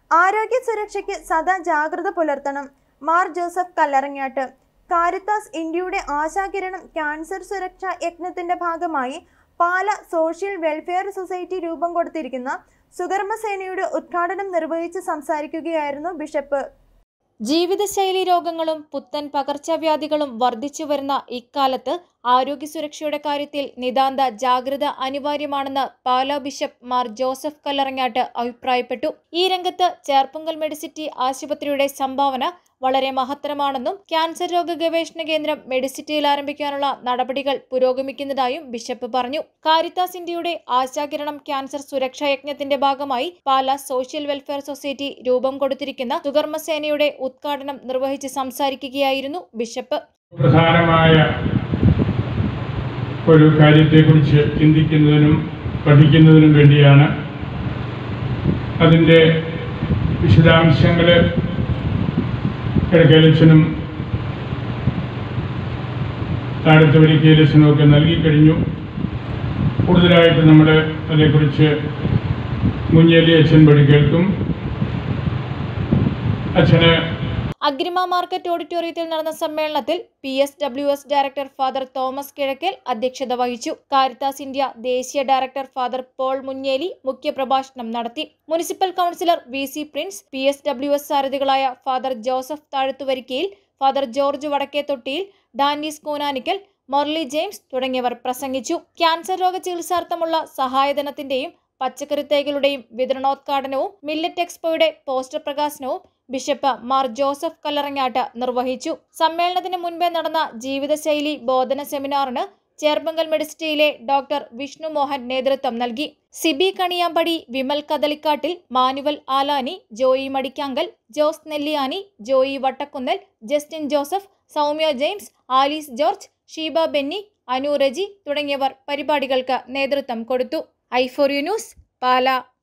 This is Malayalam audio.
ആരോഗ്യ സുരക്ഷയ്ക്ക് സദാ ജാഗ്രത പുലർത്തണം മാർ ജോസഫ് കല്ലറങ്ങാട്ട് കാരിത്താസ് ഇന്ത്യയുടെ ആശാകിരണം ക്യാൻസർ സുരക്ഷാ യജ്ഞത്തിന്റെ ഭാഗമായി പാല സോഷ്യൽ വെൽഫെയർ സൊസൈറ്റി രൂപം കൊടുത്തിരിക്കുന്ന സുകർമ്മസേനയുടെ ഉദ്ഘാടനം നിർവഹിച്ച് സംസാരിക്കുകയായിരുന്നു ബിഷപ്പ് ജീവിതശൈലി രോഗങ്ങളും പുത്തൻ പകർച്ചവ്യാധികളും വർദ്ധിച്ചു വരുന്ന ഇക്കാലത്ത് ആരോഗ്യ സുരക്ഷയുടെ കാര്യത്തിൽ നിതാന്ത ജാഗ്രത അനിവാര്യമാണെന്ന് പാലാ ബിഷപ്പ് മാർ ജോസഫ് കല്ലറങ്ങാട്ട് അഭിപ്രായപ്പെട്ടു ഈ രംഗത്ത് ചേർപ്പുങ്കൽ മെഡിസിറ്റി ആശുപത്രിയുടെ സംഭാവന വളരെ മഹത്തരമാണെന്നും ക്യാൻസർ രോഗ ഗവേഷണ കേന്ദ്രം മെഡിസിറ്റിയിൽ ആരംഭിക്കാനുള്ള നടപടികൾ പുരോഗമിക്കുന്നതായും ബിഷപ്പ് പറഞ്ഞു കാരിത്താസ് ഇന്ത്യയുടെ ആശാകിരണം ക്യാൻസർ സുരക്ഷാ യജ്ഞത്തിന്റെ ഭാഗമായി പാലാ സോഷ്യൽ വെൽഫെയർ സൊസൈറ്റി രൂപം കൊടുത്തിരിക്കുന്ന സുകർമ്മസേനയുടെ ഉദ്ഘാടനം നിർവഹിച്ച് സംസാരിക്കുകയായിരുന്നു ബിഷപ്പ് പ്രധാനമായ ഒരു കാര്യത്തെക്കുറിച്ച് ചിന്തിക്കുന്നതിനും പഠിക്കുന്നതിനും വേണ്ടിയാണ് അതിൻ്റെ വിശദാംശങ്ങൾ കിഴക്കേലച്ചനും താഴത്തെ വരിക്കേലച്ചനും ഒക്കെ നൽകിക്കഴിഞ്ഞു കൂടുതലായിട്ട് നമ്മൾ അതേക്കുറിച്ച് മുഞ്ഞേലി അച്ഛൻ വഴി കേൾക്കും അച്ഛന് അഗ്രിമ മാർക്കറ്റ് ഓഡിറ്റോറിയത്തിൽ നടന്ന സമ്മേളനത്തിൽ P S W S director father Thomas Kizhakkel അധ്യക്ഷത വഹിച്ചു കാരിത്താസ് ഇന്ത്യ ദേശീയ ഡയറക്ടർ ഫാദർ പോൾ മുഞ്ഞേലി മുഖ്യപ്രഭാഷണം നടത്തി municipal councillor V C Prince P S W S സാരഥികളായ father Joseph Thazhathuvarikkayil father George Vadakkethottiyil Danees Koonanikkal Morly James തുടങ്ങിയവർ പ്രസംഗിച്ചു ക്യാൻസർ രോഗ ചികിത്സാർത്ഥമുള്ള സഹായധനത്തിന്റെയും പച്ചക്കറി തൈകളുടെയും വിതരണോദ്ഘാടനവും മില്ലറ്റ് എക്സ്പോയുടെ പോസ്റ്റർ പ്രകാശനവും ബിഷപ്പ് മാർ ജോസഫ് കല്ലറങ്ങാട്ട് നിർവഹിച്ചു സമ്മേളനത്തിന് മുൻപേ നടന്ന ജീവിതശൈലി ബോധന സെമിനാറിന് ചേർപ്പങ്കൽ മെഡിസിറ്റിയിലെ ഡോക്ടർ വിഷ്ണു മോഹൻ നേതൃത്വം നൽകി Siby Kaniyampady Vimal Kadalikkattil Manuel Alani Joy Madikkankal Jose Nelliyani Joy Vattakkunnel Justin Joseph Soumya James Alice George Sheeba Benny Anu Reji തുടങ്ങിയവർ പരിപാടികൾക്ക് നേതൃത്വം കൊടുത്തു I four U news Pala